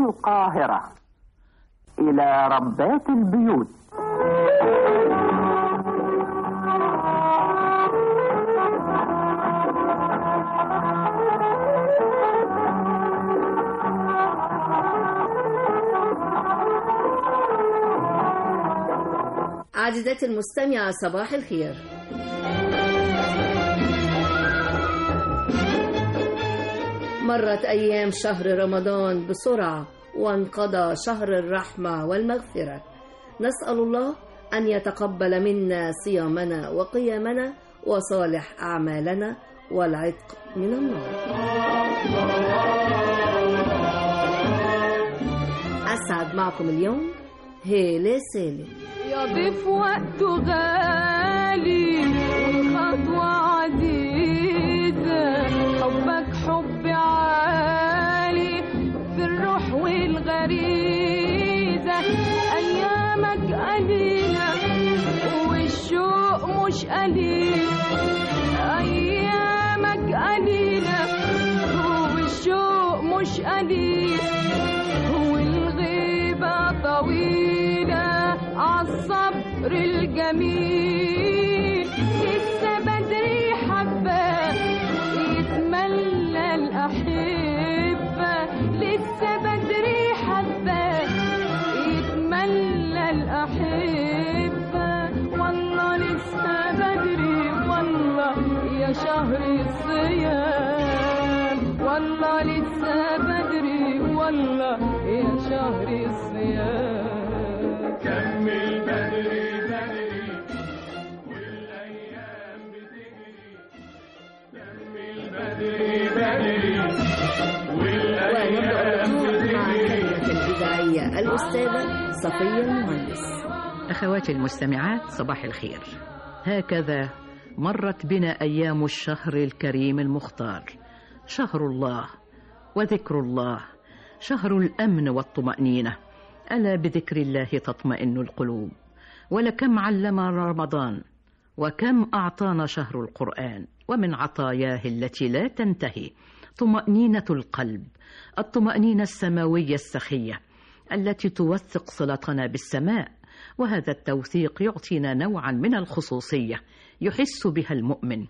القاهرة إلى ربات البيوت عزيزتي المستمعة صباح الخير مرت أيام شهر رمضان بسرعة وانقضى شهر الرحمة والمغفرة نسأل الله أن يتقبل منا صيامنا وقيامنا وصالح أعمالنا والعتق من النار أسعد معكم اليوم هيلة سالم يضيف وقته غالي والخطوة عزيزة حبك حب عالي في الروح والغريزة أيامك قليلة والشوق مش قليل أيامك قليلة والشوق مش قليل والغيبة طويلة عالصبر الجميل لسه بدري حبة يتملى الأحبة لسه بدري حبة يتملى الأحبة والله لسه بدري والله يا شهر الصيام والله لسه بدري والله يا شهر الصيام كمل بدري بدري والايام بتجري كمل بدري بدري والايام ونبدأ مع بتجري الكلمة الإذاعية الأستاذة صفية المهندس أخواتي المستمعات صباح الخير هكذا مرت بنا أيام الشهر الكريم المختار شهر الله وذكر الله شهر الأمن والطمأنينة ألا بذكر الله تطمئن القلوب ولكم علم رمضان وكم أعطانا شهر القرآن ومن عطاياه التي لا تنتهي طمأنينة القلب الطمأنينة السماوية السخية التي توثق صلتنا بالسماء وهذا التوثيق يعطينا نوعا من الخصوصية يحس بها المؤمن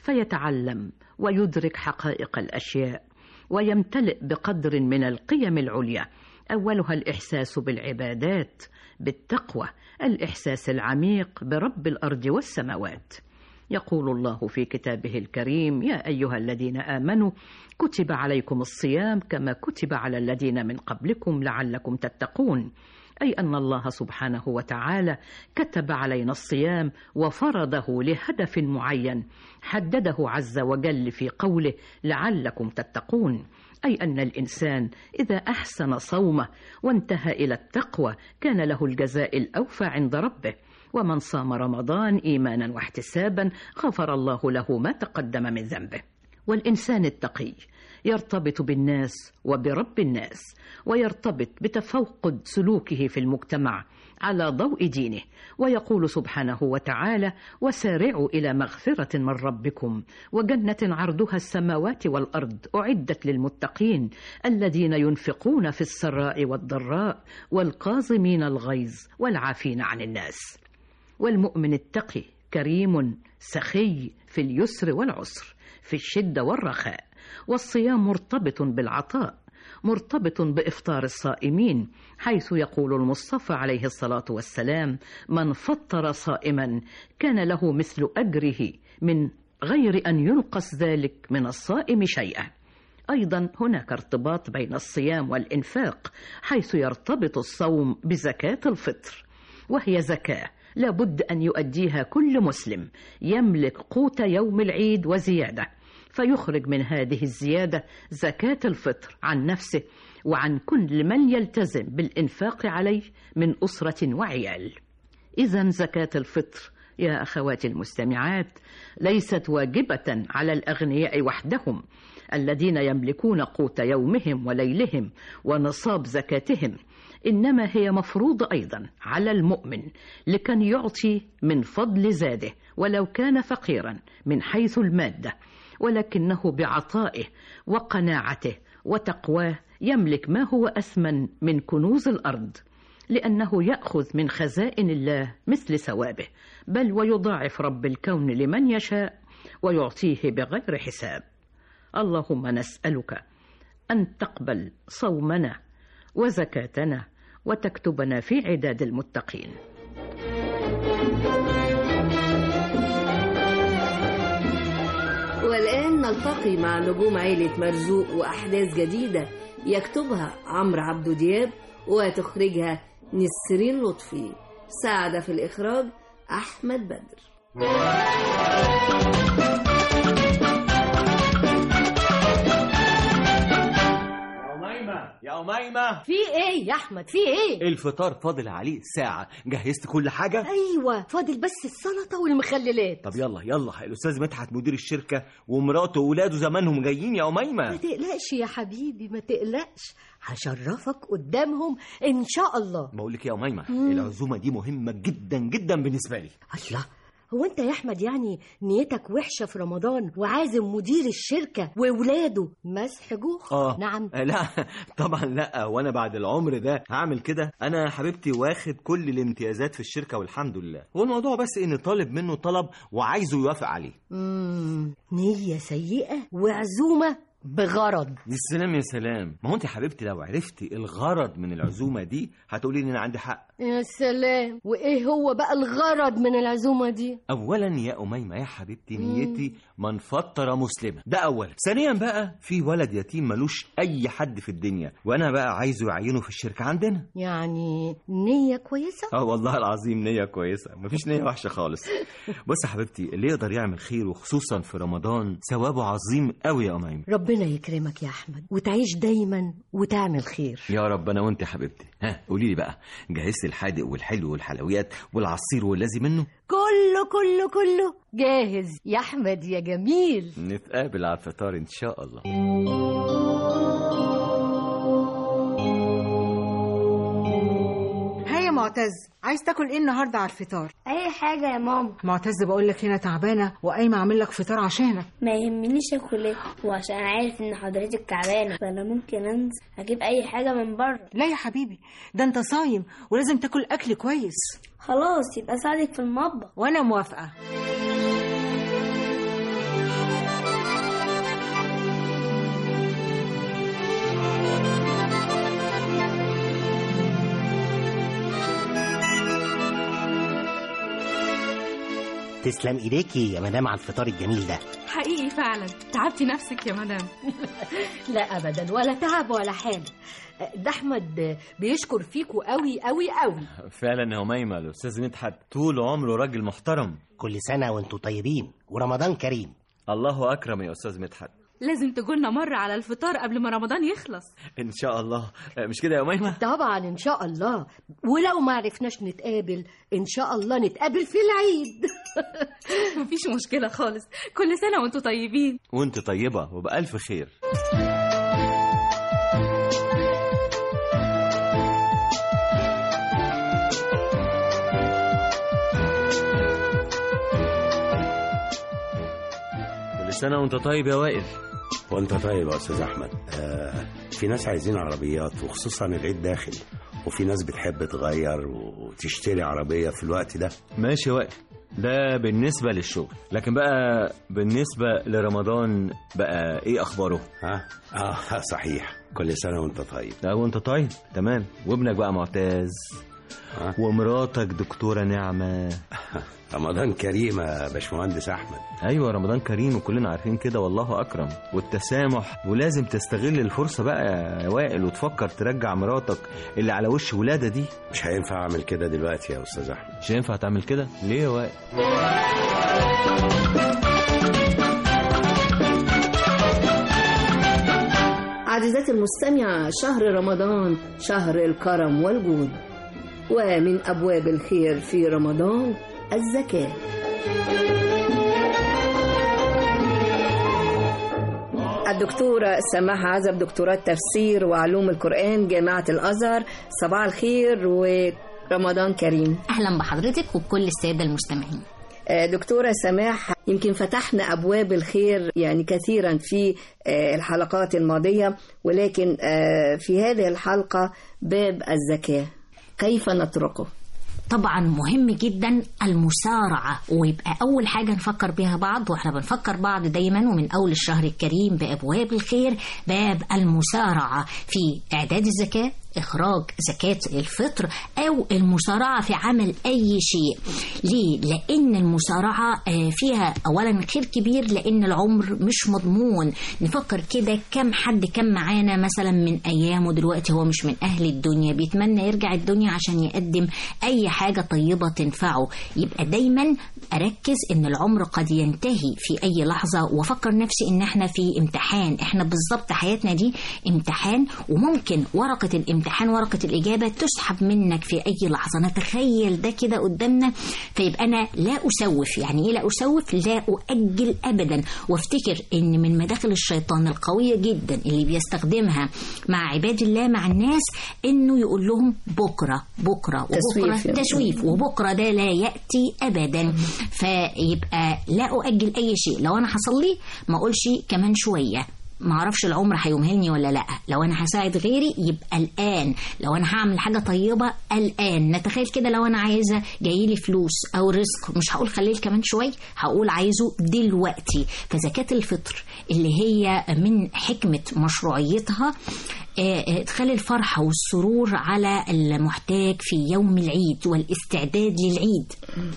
فيتعلم ويدرك حقائق الأشياء ويمتلئ بقدر من القيم العليا أولها الإحساس بالعبادات بالتقوى الإحساس العميق برب الأرض والسماوات يقول الله في كتابه الكريم يا أيها الذين آمنوا كتب عليكم الصيام كما كتب على الذين من قبلكم لعلكم تتقون أي أن الله سبحانه وتعالى كتب علينا الصيام وفرضه لهدف معين حدده عز وجل في قوله لعلكم تتقون أي أن الإنسان إذا أحسن صومه وانتهى إلى التقوى كان له الجزاء الأوفى عند ربه ومن صام رمضان إيمانا واحتسابا غفر الله له ما تقدم من ذنبه والإنسان التقي يرتبط بالناس وبرب الناس ويرتبط بتفوقد سلوكه في المجتمع على ضوء دينه ويقول سبحانه وتعالى وسارعوا إلى مغفرة من ربكم وجنة عرضها السماوات والأرض أعدت للمتقين الذين ينفقون في السراء والضراء والقاظمين الغيظ والعافين عن الناس والمؤمن التقي كريم سخي في اليسر والعسر في الشدة والرخاء والصيام مرتبط بالعطاء مرتبط بافطار الصائمين حيث يقول المصطفى عليه الصلاه والسلام من فطر صائما كان له مثل اجره من غير ان ينقص ذلك من الصائم شيئا ايضا هناك ارتباط بين الصيام والانفاق حيث يرتبط الصوم بزكاه الفطر وهي زكاه لابد ان يؤديها كل مسلم يملك قوت يوم العيد وزياده فيخرج من هذه الزيادة زكاة الفطر عن نفسه وعن كل من يلتزم بالإنفاق عليه من أسرة وعيال. إذا زكاة الفطر يا أخواتي المستمعات ليست واجبة على الأغنياء وحدهم الذين يملكون قوت يومهم وليلهم ونصاب زكاتهم إنما هي مفروضة أيضا على المؤمن لكن يعطي من فضل زاده ولو كان فقيرا من حيث المادة ولكنه بعطائه وقناعته وتقواه يملك ما هو أثمن من كنوز الأرض لأنه يأخذ من خزائن الله مثل ثوابه بل ويضاعف رب الكون لمن يشاء ويعطيه بغير حساب اللهم نسألك أن تقبل صومنا وزكاتنا وتكتبنا في عداد المتقين والآن نلتقي مع نجوم عيلة مرزوق وأحداث جديدة يكتبها عمرو عبدو دياب وتخرجها نسرين لطفي ساعد في الإخراج أحمد بدر يا أميمة يا أميمة في ايه يا احمد في ايه الفطار فاضل عليه ساعة جهزت كل حاجة؟ ايوه فاضل بس السلطه والمخللات طب يلا يلا الأستاذ مدحت مدير الشركة ومراته وولاده زمانهم جايين يا ما أميمة تقلقش يا حبيبي ما تقلقش هشرفك قدامهم ان شاء الله بقول لك يا أميمة مم. العزومة دي مهمة جدا جدا بالنسبة لي الله هو انت يا احمد يعني نيتك وحشه في رمضان وعازم مدير الشركه وولاده مسح جوخ آه نعم آه، لا طبعا لا وانا بعد العمر ده هعمل كده انا يا حبيبتي واخد كل الامتيازات في الشركه والحمد لله هو الموضوع بس ان طالب منه طلب وعايزه يوافق عليه مم. نيه سيئه وعزومه بغرض يا سلام يا سلام ما هو انت يا حبيبتي لو عرفتي الغرض من العزومه دي هتقولي ان انا عندي حق يا سلام وايه هو بقى الغرض من العزومه دي اولا يا اميمه يا حبيبتي مم. نيتي من فطر مسلمه ده اولا ثانيا بقى في ولد يتيم ملوش اي حد في الدنيا وانا بقى عايزه يعينه في الشركه عندنا يعني نيه كويسه اه والله العظيم نية كويسة مفيش نية وحشة خالص بص يا حبيبتي اللي يقدر يعمل خير وخصوصا في رمضان ثوابه عظيم قوي يا أميمة ربنا يكرمك يا احمد وتعيش دايما وتعمل خير يا رب انا وانت يا حبيبتي ها قولي لي بقى جهزت الحادق والحلو والحلويات والعصير والذي منه كله كله كله جاهز يا احمد يا جميل نتقابل على الفطار ان شاء الله ها يا معتز عايز تاكل ايه النهارده على الفطار اي حاجه يا ماما معتز بقول لك هنا تعبانه وقايمه اعمل لك فطار عشانك ما يهمنيش اكل ايه وعشان عارف ان حضرتك تعبانه فانا ممكن انزل اجيب اي حاجه من بره لا يا حبيبي ده انت صايم ولازم تاكل اكل كويس خلاص يبقى ساعدك في المطبخ وانا موافقه تسلم ايديكي يا مدام على الفطار الجميل ده حقيقي فعلا تعبتي نفسك يا مدام لا ابدا ولا تعب ولا حاجه ده احمد بيشكر فيكوا قوي قوي قوي فعلا يا أميمة الأستاذ مدحت طول عمره راجل محترم كل سنه وانتوا طيبين ورمضان كريم الله أكرم يا أستاذ مدحت لازم تقولنا مرة على الفطار قبل ما رمضان يخلص إن شاء الله مش كده يا أميمة طبعا ان شاء الله ولو ما عرفناش نتقابل ان شاء الله نتقابل في العيد مفيش مشكلة خالص كل سنة وانتوا طيبين وانت طيبة وبألف خير كل سنة وانت طيب يا وائل وانت طيب يا استاذ احمد آه في ناس عايزين عربيات وخصوصا العيد داخل وفي ناس بتحب تغير وتشتري عربيه في الوقت ده ماشي يا وائل ده بالنسبة للشغل لكن بقى بالنسبة لرمضان بقى ايه اخباره ها اه صحيح كل سنه وانت طيب لا وانت طيب تمام وابنك بقى معتز ها؟ ومراتك دكتورة نعمة رمضان كريم يا باشمهندس احمد ايوه رمضان كريم وكلنا عارفين كده والله اكرم والتسامح ولازم تستغل الفرصه بقى يا وائل وتفكر ترجع مراتك اللي على وش ولاده دي مش هينفع اعمل كده دلوقتي يا استاذ احمد مش هينفع تعمل كده ليه يا وائل عزيزاتي المستمعة شهر رمضان شهر الكرم والجود ومن أبواب الخير في رمضان الزكاة الدكتورة سماحة عزب دكتوراه تفسير وعلوم القرآن جامعة الأزهر صباح الخير ورمضان كريم اهلا بحضرتك وبكل الساده المستمعين آه، دكتورة سماح يمكن فتحنا أبواب الخير يعني كثيرا في آه، الحلقات الماضية ولكن آه، في هذه الحلقة باب الزكاة كيف نتركه؟ طبعا مهم جدا المسارعة ويبقى أول حاجة نفكر بيها بعض وإحنا بنفكر بعض دايما ومن أول الشهر الكريم بأبواب الخير باب المسارعة في إعداد الزكاة إخراج زكاة الفطر أو المسارعة في عمل أي شيء ليه؟ لأن المسارعة آه، فيها أولا خير كبير لأن العمر مش مضمون نفكر كده كم حد كان معانا مثلا من أيامه دلوقتي هو مش من أهل الدنيا بيتمنى يرجع الدنيا عشان يقدم أي حاجة طيبة تنفعه يبقى دايما أركز إن العمر قد ينتهي في أي لحظة وأفكر نفسي إن إحنا في امتحان إحنا بالظبط حياتنا دي امتحان وممكن ورقة الامتحان ورقة الإجابة تسحب منك في أي لحظة نتخيل ده كده قدامنا فيبقى أنا لا أسوف يعني إيه لا أسوف لا أؤجل أبدا وافتكر إن من مداخل الشيطان القوية جدا اللي بيستخدمها مع عباد الله مع الناس إنه يقول لهم بكرة بكرة وبكرة تسويف. تسويف وبكرة ده لا يأتي أبدا فيبقى لا أؤجل أي شيء لو أنا حصل لي ما أقولش كمان شوية ما اعرفش العمر هيمهلني ولا لا لو انا هساعد غيري يبقى الان لو انا هعمل حاجه طيبه الان نتخيل كده لو انا عايزه جاي لي فلوس او رزق مش هقول خليه كمان شويه هقول عايزه دلوقتي فزكاه الفطر اللي هي من حكمه مشروعيتها آه، آه، تخلي الفرحه والسرور على المحتاج في يوم العيد والاستعداد للعيد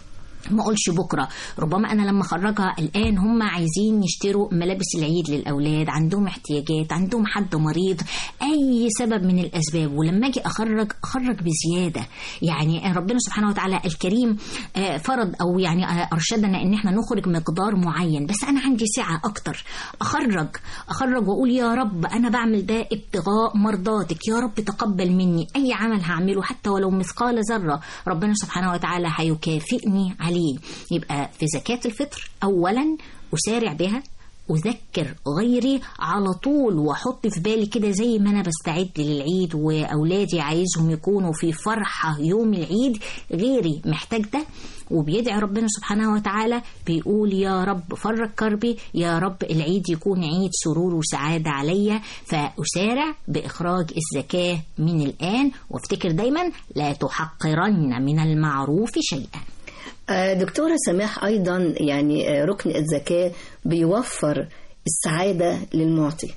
ما اقولش بكره ربما انا لما اخرجها الان هم عايزين يشتروا ملابس العيد للاولاد عندهم احتياجات عندهم حد مريض اي سبب من الاسباب ولما اجي اخرج اخرج بزياده يعني ربنا سبحانه وتعالى الكريم آه، فرض او يعني آه، ارشدنا ان احنا نخرج مقدار معين بس انا عندي سعه اكتر اخرج اخرج واقول يا رب انا بعمل ده ابتغاء مرضاتك يا رب تقبل مني اي عمل هعمله حتى ولو مثقال ذره ربنا سبحانه وتعالى هيكافئني عليه يبقى في زكاه الفطر اولا اسارع بها أذكر غيري على طول وأحط في بالي كده زي ما أنا بستعد للعيد وأولادي عايزهم يكونوا في فرحة يوم العيد غيري محتاج ده وبيدعي ربنا سبحانه وتعالى بيقول يا رب فرج كربي يا رب العيد يكون عيد سرور وسعادة عليا فأسارع بإخراج الزكاة من الآن وافتكر دايما لا تحقرن من المعروف شيئا آه، دكتورة سماح أيضا يعني آه، ركن الزكاة بيوفر السعادة للمعطي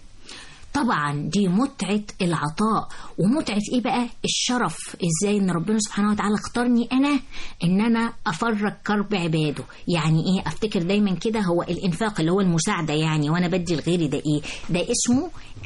طبعا دي متعة العطاء ومتعة ايه بقى الشرف ازاي ان ربنا سبحانه وتعالى اختارني انا ان انا افرج كرب عباده يعني ايه افتكر دايما كده هو الانفاق اللي هو المساعدة يعني وانا بدي لغيري ده ايه ده اسمه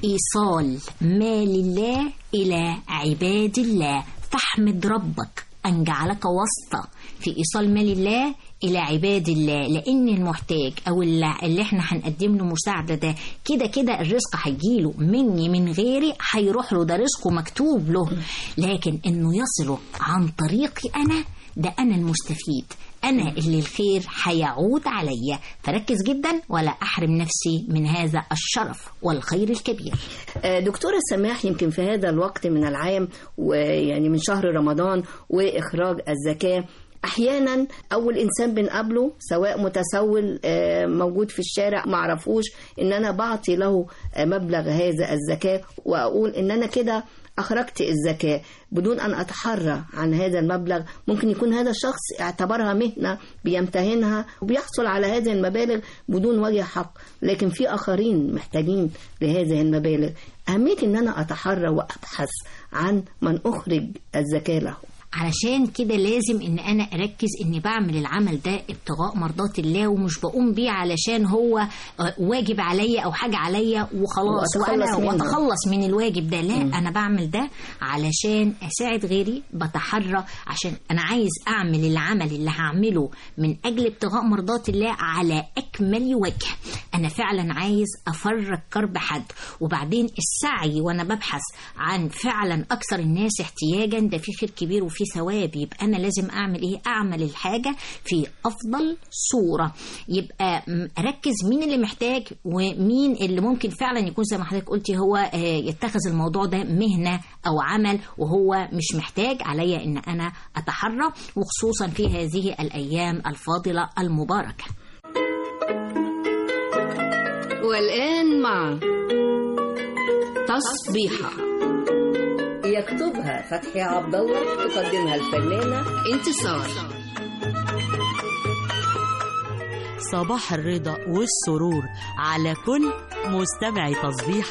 ايصال مال الله الى عباد الله فاحمد ربك ان جعلك واسطة في ايصال مال الله الى عباد الله لان المحتاج او اللي, اللي احنا هنقدم له مساعده ده كده كده الرزق هيجيله مني من غيري هيروح له ده رزقه مكتوب له لكن انه يصله عن طريقي انا ده انا المستفيد انا اللي الخير هيعود عليا فركز جدا ولا احرم نفسي من هذا الشرف والخير الكبير آه، دكتورة سماح يمكن في هذا الوقت من العام ويعني من شهر رمضان وإخراج الزكاة احيانا اول انسان بنقابله سواء متسول آه، موجود في الشارع معرفوش ان انا بعطي له آه، مبلغ هذا الزكاه واقول ان انا كده اخرجت الزكاه بدون ان اتحرى عن هذا المبلغ ممكن يكون هذا الشخص اعتبرها مهنه بيمتهنها وبيحصل على هذه المبالغ بدون وجه حق لكن في اخرين محتاجين لهذه المبالغ اهميه ان انا اتحرى وابحث عن من اخرج الزكاه له علشان كده لازم ان انا اركز اني بعمل العمل ده ابتغاء مرضات الله ومش بقوم بيه علشان هو آه، واجب عليا او حاجه عليا وخلاص وأتخلص وانا منه. واتخلص من الواجب ده لا انا بعمل ده علشان اساعد غيري بتحرى عشان انا عايز اعمل العمل اللي هعمله من اجل ابتغاء مرضات الله على اكمل وجه انا فعلا عايز افرج كرب حد وبعدين السعي وانا ببحث عن فعلا اكثر الناس احتياجا ده في خير كبير وفي ثواب يبقى انا لازم اعمل ايه اعمل الحاجه في افضل صوره يبقى م- اركز مين اللي محتاج ومين اللي ممكن فعلا يكون زي ما حضرتك قلتي هو آه، يتخذ الموضوع ده مهنه او عمل وهو مش محتاج عليا ان انا اتحرى وخصوصا في هذه الايام الفاضله المباركه والآن مع تصبيحة يكتبها فتحي عبد الله تقدمها الفنانة انتصار صباح الرضا والسرور على كل مستمع تصبيح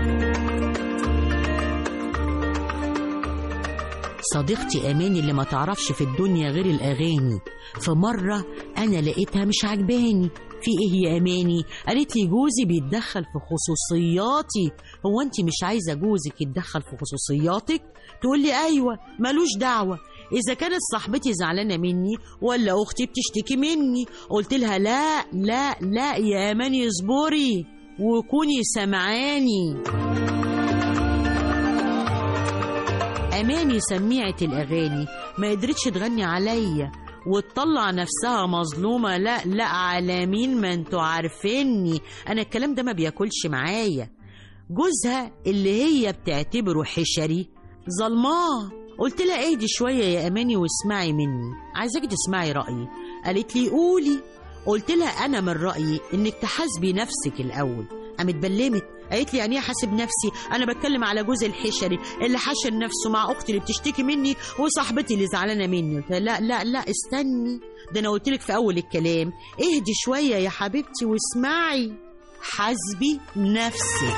صديقتي أماني اللي ما تعرفش في الدنيا غير الأغاني فمرة أنا لقيتها مش عجباني في إيه يا أماني؟ قالت لي جوزي بيتدخل في خصوصياتي هو أنت مش عايزة جوزك يتدخل في خصوصياتك؟ تقول لي أيوة ملوش دعوة إذا كانت صاحبتي زعلانة مني ولا أختي بتشتكي مني قلت لها لا لا لا يا أماني اصبري وكوني سمعاني أماني سميعة الأغاني ما قدرتش تغني عليا وتطلع نفسها مظلومة لا لا على مين ما انتوا عارفيني أنا الكلام ده ما بياكلش معايا جوزها اللي هي بتعتبره حشري ظلماه قلت لها اهدي شوية يا أماني واسمعي مني عايزاكي تسمعي رأيي قالت لي قولي قلت لها أنا من رأيي إنك تحاسبي نفسك الأول قامت بلمت قالت لي يعني ايه حاسب نفسي انا بتكلم على جوزي الحشري اللي حاشر نفسه مع اختي اللي بتشتكي مني وصاحبتي اللي زعلانه مني قلت لها لا لا لا استني ده انا قلت لك في اول الكلام اهدي شويه يا حبيبتي واسمعي حاسبي نفسك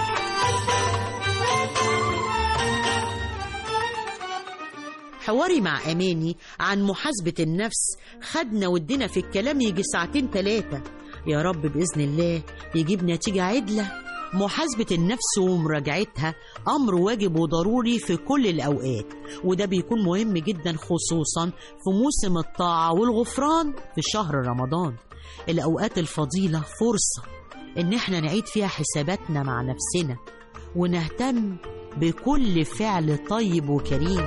حواري مع أماني عن محاسبة النفس خدنا ودنا في الكلام يجي ساعتين ثلاثة يا رب بإذن الله يجيب نتيجة عدلة محاسبة النفس ومراجعتها أمر واجب وضروري في كل الأوقات وده بيكون مهم جدا خصوصا في موسم الطاعة والغفران في شهر رمضان الأوقات الفضيلة فرصة إن احنا نعيد فيها حساباتنا مع نفسنا ونهتم بكل فعل طيب وكريم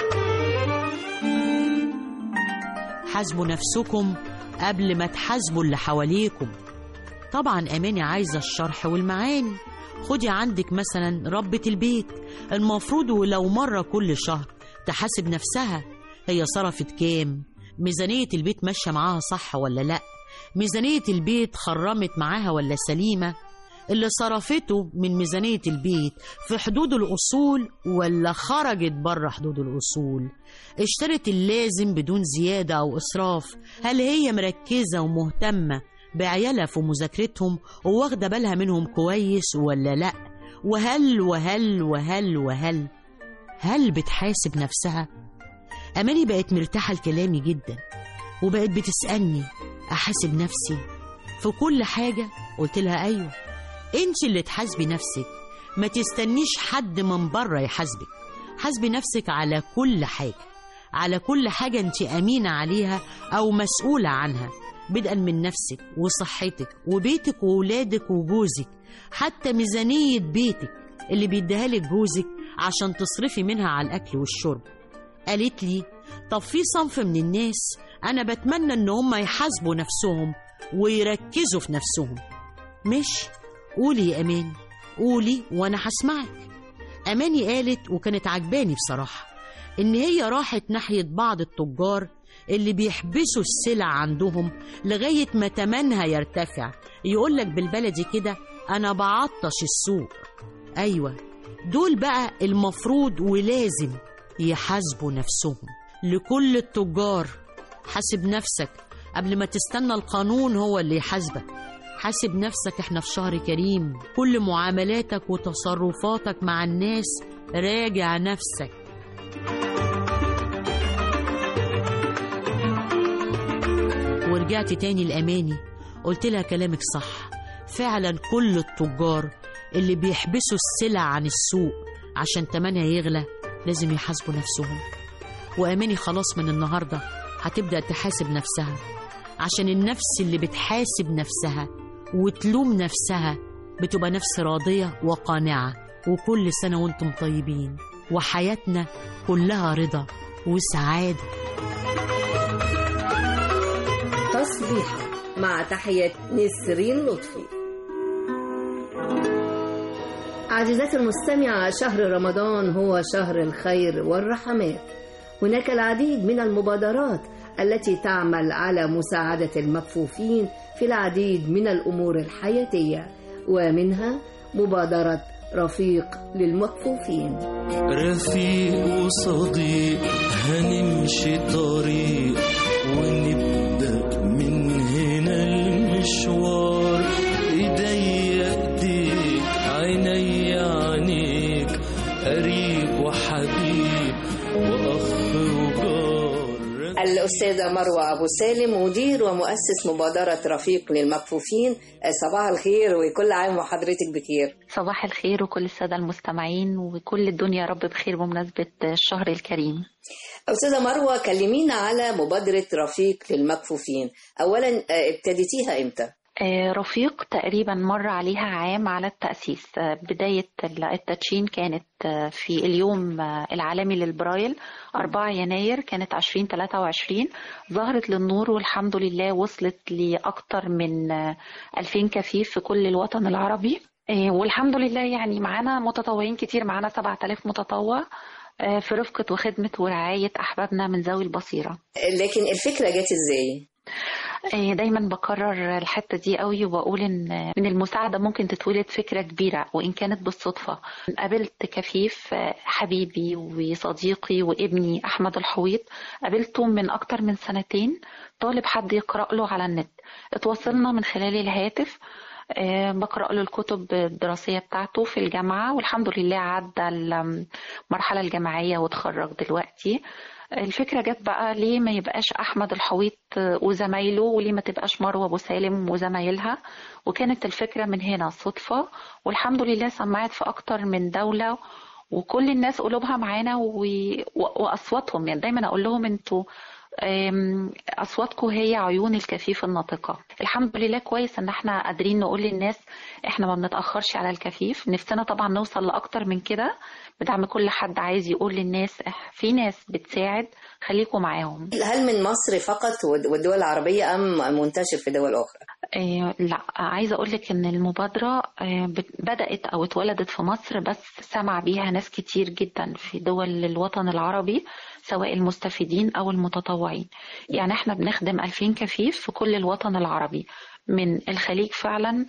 حاسبوا نفسكم قبل ما تحاسبوا اللي حواليكم طبعا أماني عايزة الشرح والمعاني خدي عندك مثلا ربة البيت المفروض ولو مرة كل شهر تحاسب نفسها هي صرفت كام ميزانية البيت ماشية معاها صح ولا لأ ميزانية البيت خرمت معاها ولا سليمة اللي صرفته من ميزانية البيت في حدود الأصول ولا خرجت بره حدود الأصول اشترت اللازم بدون زيادة أو إسراف هل هي مركزة ومهتمة بعيالها في مذاكرتهم وواخدة بالها منهم كويس ولا لأ وهل وهل وهل وهل هل بتحاسب نفسها أماني بقت مرتاحة لكلامي جدا وبقت بتسألني أحاسب نفسي في كل حاجة قلت لها أيوه انت اللي تحاسبي نفسك ما تستنيش حد من بره يحاسبك حاسبي نفسك على كل حاجة على كل حاجة انت أمينة عليها أو مسؤولة عنها بدءا من نفسك وصحتك وبيتك وولادك وجوزك حتى ميزانية بيتك اللي بيديها لك جوزك عشان تصرفي منها على الأكل والشرب قالت لي طب في صنف من الناس أنا بتمنى إن هم يحاسبوا نفسهم ويركزوا في نفسهم مش قولي يا أماني قولي وأنا هسمعك أماني قالت وكانت عجباني بصراحة إن هي راحت ناحية بعض التجار اللي بيحبسوا السلع عندهم لغاية ما تمنها يرتفع يقولك بالبلدي كده أنا بعطش السوق أيوة دول بقى المفروض ولازم يحاسبوا نفسهم لكل التجار حاسب نفسك قبل ما تستنى القانون هو اللي يحاسبك حاسب نفسك احنا في شهر كريم كل معاملاتك وتصرفاتك مع الناس راجع نفسك ورجعت تاني لأماني قلت لها كلامك صح فعلا كل التجار اللي بيحبسوا السلع عن السوق عشان تمنها يغلى لازم يحاسبوا نفسهم وأماني خلاص من النهاردة هتبدأ تحاسب نفسها عشان النفس اللي بتحاسب نفسها وتلوم نفسها بتبقى نفس راضية وقانعة وكل سنة وانتم طيبين وحياتنا كلها رضا وسعادة تصبيحة مع تحية نسرين لطفي عزيزاتي المستمعة شهر رمضان هو شهر الخير والرحمات هناك العديد من المبادرات التي تعمل على مساعدة المكفوفين في العديد من الأمور الحياتية ومنها مبادرة رفيق للمكفوفين رفيق وصديق هنمشي طريق ونبدأ من هنا المشوار ايديا ايديك عيني عينيك قريب وحبيب واخ وجار الأستاذة مروة أبو سالم مدير ومؤسس مبادرة رفيق للمكفوفين صباح الخير وكل عام وحضرتك بخير صباح الخير وكل السادة المستمعين وكل الدنيا رب بخير بمناسبة الشهر الكريم أستاذة مروة كلمينا على مبادرة رفيق للمكفوفين أولا آه، ابتديتيها إمتى؟ آه، رفيق تقريبا مر عليها عام على التأسيس آه، بداية التدشين كانت آه، في اليوم آه، العالمي للبرايل 4 يناير كانت 2023 ظهرت للنور والحمد لله وصلت لأكثر من آه، 2000 كفيف في كل الوطن العربي آه، والحمد لله يعني معانا متطوعين كتير معانا 7000 متطوع آه، في رفقة وخدمة ورعاية أحبابنا من ذوي البصيرة لكن الفكرة جت إزاي؟ آه، دايما بكرر الحته دي قوي وبقول ان من المساعده ممكن تتولد فكره كبيره وان كانت بالصدفه قابلت كفيف آه، حبيبي وصديقي وابني احمد الحويط قابلته من اكتر من سنتين طالب حد يقرا له على النت اتواصلنا من خلال الهاتف آه، بقرأ له الكتب الدراسية بتاعته في الجامعة والحمد لله عدى المرحلة الجامعية وتخرج دلوقتي الفكرة جت بقى ليه ما يبقاش أحمد الحويط وزمايله وليه ما تبقاش مروة أبو سالم وزمايلها وكانت الفكرة من هنا صدفة والحمد لله سمعت في أكتر من دولة وكل الناس قلوبها معانا و... و... وأصواتهم يعني دايما أقول لهم أنتوا أم، أصواتكم هي عيون الكفيف الناطقة الحمد لله كويس إن احنا قادرين نقول للناس احنا ما بنتأخرش على الكفيف نفسنا طبعا نوصل لأكتر من كده بدعم كل حد عايز يقول للناس إح- في ناس بتساعد خليكم معاهم هل من مصر فقط والدول العربية أم منتشر في دول أخرى؟ آه، لا عايزة أقول لك إن المبادرة آه، بت- بدأت أو اتولدت في مصر بس سمع بيها ناس كتير جدا في دول الوطن العربي سواء المستفيدين أو المتطوعين يعني احنا بنخدم 2000 كفيف في كل الوطن العربي من الخليج فعلا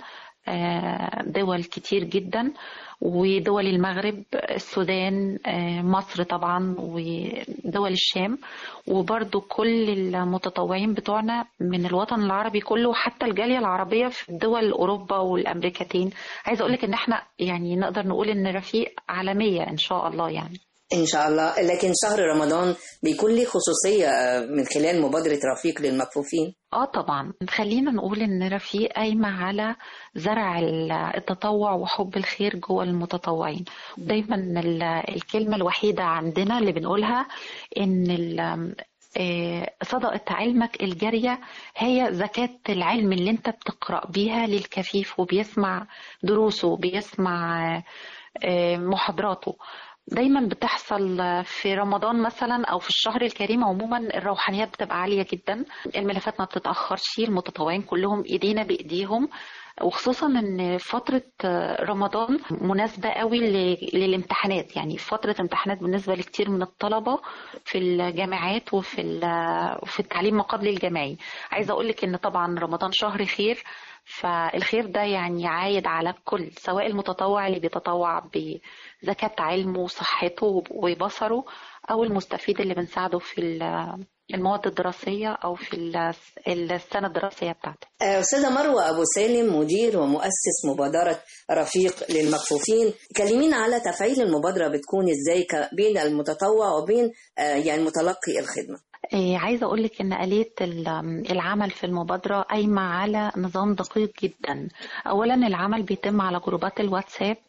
آه، دول كتير جدا ودول المغرب السودان آه، مصر طبعا ودول الشام وبرضو كل المتطوعين بتوعنا من الوطن العربي كله وحتى الجالية العربية في دول أوروبا والأمريكتين عايزة أقولك إن احنا يعني نقدر نقول إن رفيق عالمية إن شاء الله يعني إن شاء الله لكن شهر رمضان بيكون ليه خصوصية آه، من خلال مبادرة رفيق للمكفوفين اه طبعا خلينا نقول ان رفيق قايمه على زرع ال- التطوع وحب الخير جوه المتطوعين دايما ال- الكلمه الوحيده عندنا اللي بنقولها ان ال- آه، صدقة علمك الجارية هي زكاة العلم اللي انت بتقرأ بيها للكفيف وبيسمع دروسه وبيسمع آه، آه، محاضراته دايما بتحصل في رمضان مثلا او في الشهر الكريم عموما الروحانيات بتبقى عاليه جدا الملفات ما بتتاخرش المتطوعين كلهم ايدينا بايديهم وخصوصا ان فتره رمضان مناسبه قوي ل- للامتحانات يعني فتره امتحانات بالنسبه لكتير من الطلبه في الجامعات وفي ال- وفي التعليم ما قبل الجامعي عايزه اقول لك ان طبعا رمضان شهر خير فالخير ده يعني عايد على الكل سواء المتطوع اللي بيتطوع بزكاة علمه وصحته وبصره أو المستفيد اللي بنساعده في ال- المواد الدراسية أو في ال- السنة الدراسية بتاعته آه، أستاذة مروة أبو سالم مدير ومؤسس مبادرة رفيق للمكفوفين كلمينا على تفعيل المبادرة بتكون إزاي ك- بين المتطوع وبين آه، يعني متلقي الخدمة إيه، عايزة أقول لك إن آلية ال- العمل في المبادرة قايمة على نظام دقيق جدا أولا العمل بيتم على جروبات الواتساب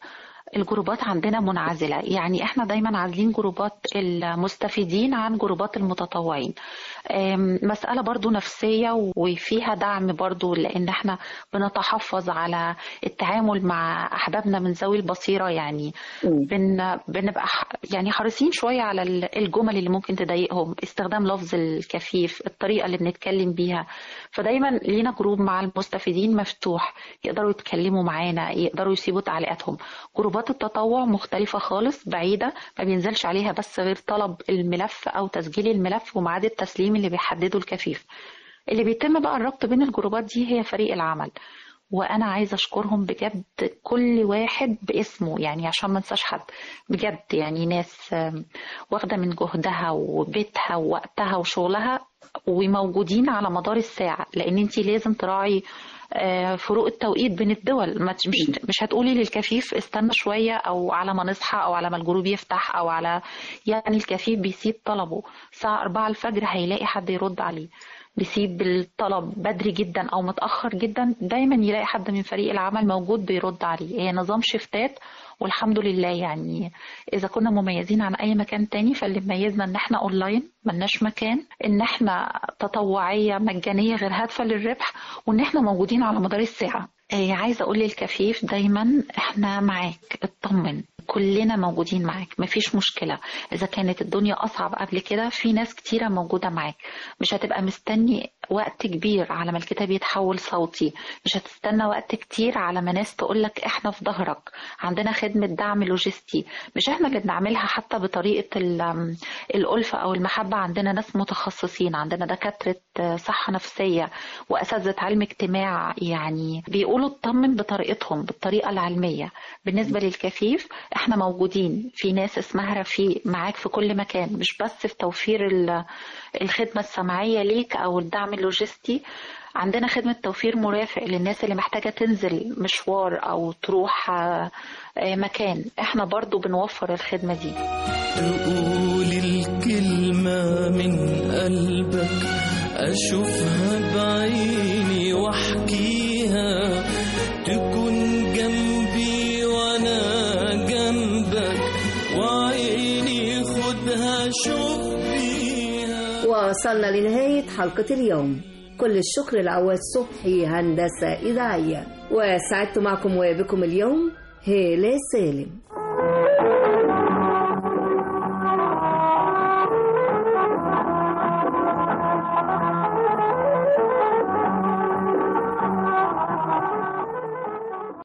الجروبات عندنا منعزلة يعني احنا دايما عازلين جروبات المستفيدين عن جروبات المتطوعين أم، مسألة برضو نفسية وفيها دعم برضو لأن احنا بنتحفظ على التعامل مع أحبابنا من ذوي البصيرة يعني بن بنبقى ح- يعني حريصين شوية على ال- الجمل اللي ممكن تضايقهم استخدام لفظ الكفيف الطريقة اللي بنتكلم بيها فدايما لينا جروب مع المستفيدين مفتوح يقدروا يتكلموا معانا يقدروا يسيبوا تعليقاتهم جروبات التطوع مختلفة خالص بعيدة ما بينزلش عليها بس غير طلب الملف أو تسجيل الملف وميعاد التسليم اللي بيحدده الكفيف اللي بيتم بقى الربط بين الجروبات دي هي فريق العمل وانا عايزه اشكرهم بجد كل واحد باسمه يعني عشان ما انساش حد بجد يعني ناس آم، واخده من جهدها وبيتها ووقتها وشغلها وموجودين على مدار الساعه لان انت لازم تراعي آه، فروق التوقيت بين الدول ما ت- مش مش هتقولي للكفيف استنى شويه او على ما نصحى او على ما الجروب يفتح او على يعني الكفيف بيسيب طلبه الساعه 4 الفجر هيلاقي حد يرد عليه بيسيب الطلب بدري جدا او متاخر جدا دايما يلاقي حد من فريق العمل موجود بيرد عليه هي نظام شفتات والحمد لله يعني اذا كنا مميزين عن اي مكان تاني فاللي ميزنا ان احنا اونلاين ملناش مكان ان احنا تطوعيه مجانيه غير هادفه للربح وان احنا موجودين على مدار الساعه آه، عايزه اقول للكفيف دايما احنا معاك اطمن كلنا موجودين معاك مفيش مشكلة إذا كانت الدنيا أصعب قبل كده في ناس كتيرة موجودة معاك مش هتبقى مستني وقت كبير على ما الكتاب يتحول صوتي مش هتستنى وقت كتير على ما ناس تقولك إحنا في ظهرك عندنا خدمة دعم لوجستي مش إحنا اللي بنعملها حتى بطريقة ال- الألفة أو المحبة عندنا ناس متخصصين عندنا دكاترة صحة نفسية وأساتذة علم اجتماع يعني بيقولوا اطمن بطريقتهم بالطريقة العلمية بالنسبة للكفيف احنا موجودين في ناس اسمها رفيق معاك في كل مكان مش بس في توفير ال- الخدمة السمعية ليك أو الدعم اللوجستي عندنا خدمة توفير مرافق للناس اللي محتاجة تنزل مشوار أو تروح آه، آه، مكان احنا برضو بنوفر الخدمة دي تقول الكلمة من قلبك أشوفها بعيني وأحكيها تكون جنبي وأنا جنبك وعيني خدها شوف بيها وصلنا لنهاية حلقة اليوم كل الشكر لعواد صبحي هندسة إذاعية وسعدت معكم وبكم اليوم هالة سالم